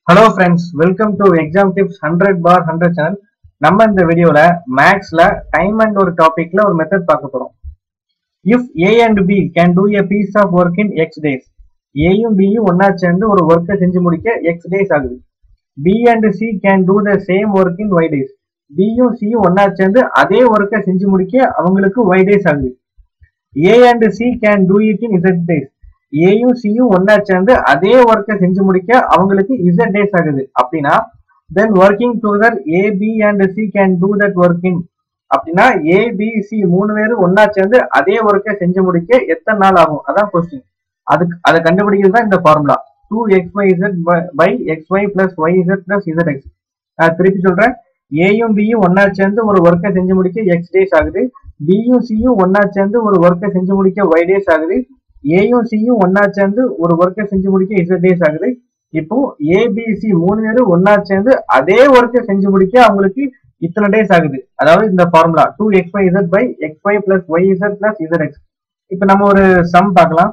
Hello friends welcome to exam tips hundred per hundred channel நம்ம இந்த வீடியோல மேக்ஸ்ல டைம் அண்ட் ஒரு டாபிக்ல ஒரு மெத்தட் பார்க்க போறோம் if A and B can do a piece of work in X days ஏயும் பியும் ஒன்னா சேர்ந்து ஒரு ஒர்க்கை செஞ்சு முடிக்க எக்ஸ் டேஸ் ஆகுது B and C can do the same work in Y days பியும் சியும் ஒன்னா சேர்ந்து அதே ஒர்க்கை செஞ்சு முடிக்க அவங்களுக்கு ஒய் டேஸ் ஆகுது A and C can do it in Z days ஏயும் சியும் ஒன்னா சேர்ந்து அதே ஒர்க்கை செஞ்சு முடிக்க அவங்களுக்கு இசட் டேஸ் ஆகுது அப்படின்னா then working together A B and C can do that working அப்படின்னா ஏ பி சி மூணு பேரும் ஒன்னா சேர்ந்து அதே ஒர்க்கை செஞ்சு முடிக்க எத்தனை நாள் ஆகும் அதான் கொஸ்டின் அதுக்கு அதை கண்டுபிடிக்கிறது தான் இந்த formula two X Y Z by X Y plus Y Z plus Z X நான் திருப்பி சொல்றேன் ஏயும் பியும் ஒன்னா சேர்ந்து ஒரு ஒர்க்கை செஞ்சு முடிக்க எக்ஸ் டேஸ் ஆகுது பியும் சியும் ஒன்னா சேர்ந்து ஒரு ஒர்க்கை செஞ்சு முடிக்க ஒய் டேஸ் ஆகுது ஏயும் சியும் ஒன்னா சேர்ந்து ஒரு ஒர்க்கை செஞ்சு முடிக்க இசட் டேஸ் ஆகுது இப்போ ஏபிசி மூணு பேரும் ஒன்னா சேர்ந்து அதே ஒர்க்கை செஞ்சு முடிக்க அவங்களுக்கு இத்தனை டேஸ் ஆகுது அதாவது இந்த formula two X Y Z by X Y plus Y Z plus Z X இப்போ நம்ம ஒரு சம் பார்க்கலாம்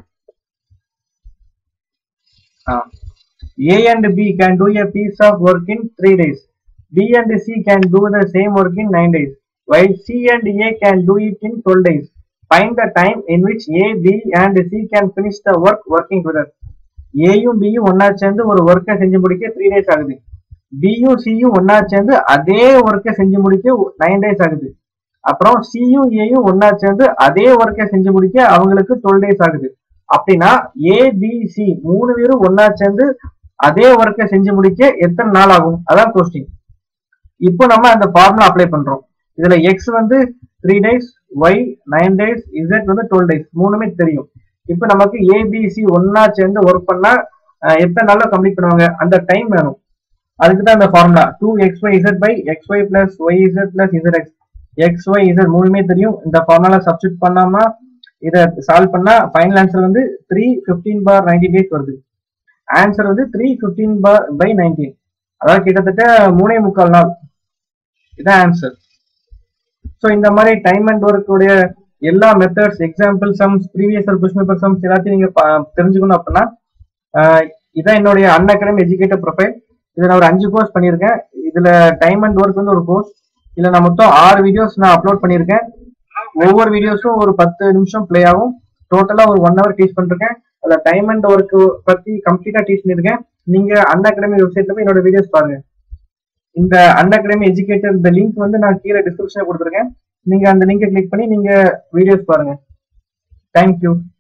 A and B can do a piece of work in three days. B and C can do the same work in nine days, while C and A can do it in 12 days. Find the time in which A, B and C can finish the work working together. ஏயும் பியும் ஒன்னா சேர்ந்து ஒரு ஒர்க்கை செஞ்சு முடிக்க three days ஆகுது பியும் சியும் ஒன்னா சேர்ந்து அதே ஒர்க்கை செஞ்சு முடிக்க நைன் டேஸ் ஆகுது அப்புறம் சியும் ஏயும் ஒன்னா சேர்ந்து அதே ஒர்க்கை செஞ்சு முடிக்க அவங்களுக்கு டுவெல் டேஸ் ஆகுது அப்படின்னா ஏ பி சி மூணு பேரும் ஒன்னா சேர்ந்து அதே ஒர்க்கை செஞ்சு முடிக்க எத்தனை நாள் ஆகும் அதான் கொஸ்டின் இப்போ நம்ம அந்த ஃபார்முலா அப்ளை பண்றோம் இதுல எக்ஸ் வந்து three days Y nine days Z வந்து டுவெல் டேஸ் மூணுமே தெரியும் இப்போ நமக்கு ஏபிசி ஒன்னா சேர்ந்து ஒர்க் பண்ணா அஹ், எத்தனை நாள்ல கம்ப்ளீட் பண்ணுவாங்க அந்த டைம் வேணும் அதுக்கு தான் இந்த formula two X Y Z by X Y plus Y Z plus Z x x Y z மூணுமே தெரியும் இந்த ஃபார்முலா சப்ஸ்டியூட் பண்ணாம இதை சால்வ் பண்ணா ஃபைனல் ஆன்சர் வந்து three fifteen bar ninety days வருது ஆன்சர் வந்து three fifteen bar by nineteen அதாவது கிட்டத்தட்ட மூணே முக்கால் நாள் இதான் ஆன்சர் ஸோ இந்த மாதிரி டைம் அண்ட் ஒர்க்குடைய எல்லா methods example sums previous question paper sums எல்லாத்தையும் நீங்க பா- தெரிஞ்சுக்கணும் அப்படின்னா ஆஹ் இதான் என்னுடைய அன் அகாடமி எஜுகேட்டர் ப்ரொஃபைல் இதில் நான் ஒரு அஞ்சு கோர்ஸ் பண்ணியிருக்கேன் இதுல டைம் அண்ட் ஒர்க் வந்து ஒரு கோர்ஸ் இதுல நான் மொத்தம் ஆறு வீடியோஸ் நான் அப்லோட் பண்ணியிருக்கேன் ஒவ்வொரு வீடியோஸும் ஒரு பத்து நிமிஷம் ப்ளே ஆகும் டோட்டலா ஒரு ஒன் ஹவர் டீச் பண்ணிருக்கேன் அதுல டைம் அண்ட் ஒர்க் பத்தி கம்ப்ளீட்டா டீச் பண்ணிருக்கேன் நீங்க அன் அகாடமி வெப்சைட்ல போய் என்னோட வீடியோஸ் பாருங்க இந்த அன் அகாடமி எஜுகேட்டர் இந்த லிங்க் வந்து நான் கீழே டிஸ்கிரிப்ஷன்ல கொடுத்துருக்கேன் நீங்க அந்த லிங்கை கிளிக் பண்ணி நீங்க வீடியோஸ் பாருங்க தேங்க்யூ